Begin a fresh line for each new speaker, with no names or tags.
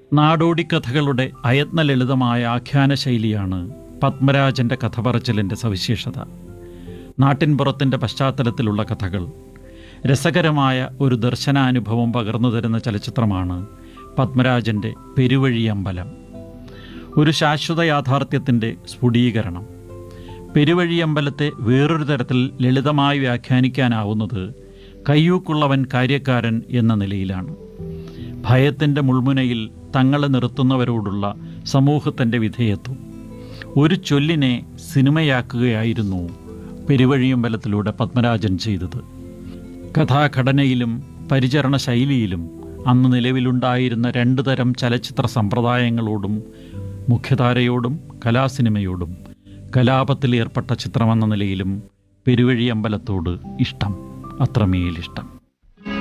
നാടോടിക്കഥകളുടെ അയത്ന ലളിതമായ ആഖ്യാന ശൈലിയാണ് പത്മരാജൻ്റെ കഥ പറച്ചിലിൻ്റെ സവിശേഷത നാട്ടിൻപുറത്തിൻ്റെ പശ്ചാത്തലത്തിലുള്ള കഥകൾ രസകരമായ ഒരു ദർശനാനുഭവം പകർന്നു തരുന്ന ചലച്ചിത്രമാണ് പത്മരാജൻ്റെ പെരുവഴിയമ്പലം ഒരു ശാശ്വത യാഥാർത്ഥ്യത്തിൻ്റെ സ്ഫുടീകരണം പെരുവഴിയമ്പലത്തെ വേറൊരു തരത്തിൽ ലളിതമായി വ്യാഖ്യാനിക്കാനാവുന്നത് കയ്യൂക്കുള്ളവൻ കാര്യക്കാരൻ എന്ന നിലയിലാണ് ഭയത്തിൻ്റെ മുൾമുനയിൽ തങ്ങളെ നിർത്തുന്നവരോടുള്ള സമൂഹത്തിൻ്റെ വിധേയത്വം ഒരു ചൊല്ലിനെ സിനിമയാക്കുകയായിരുന്നു പെരുവഴിയമ്പലത്തിലൂടെ പത്മരാജൻ ചെയ്തത് കഥാഘടനയിലും പരിചരണ ശൈലിയിലും അന്ന് നിലവിലുണ്ടായിരുന്ന രണ്ട് തരം ചലച്ചിത്ര സമ്പ്രദായങ്ങളോടും മുഖ്യധാരയോടും കലാസിനിമയോടും കലാപത്തിൽ ഏർപ്പെട്ട ചിത്രമെന്ന നിലയിലും പെരുവഴിയമ്പലത്തോട് ഇഷ്ടം അത്രമേലിഷ്ടം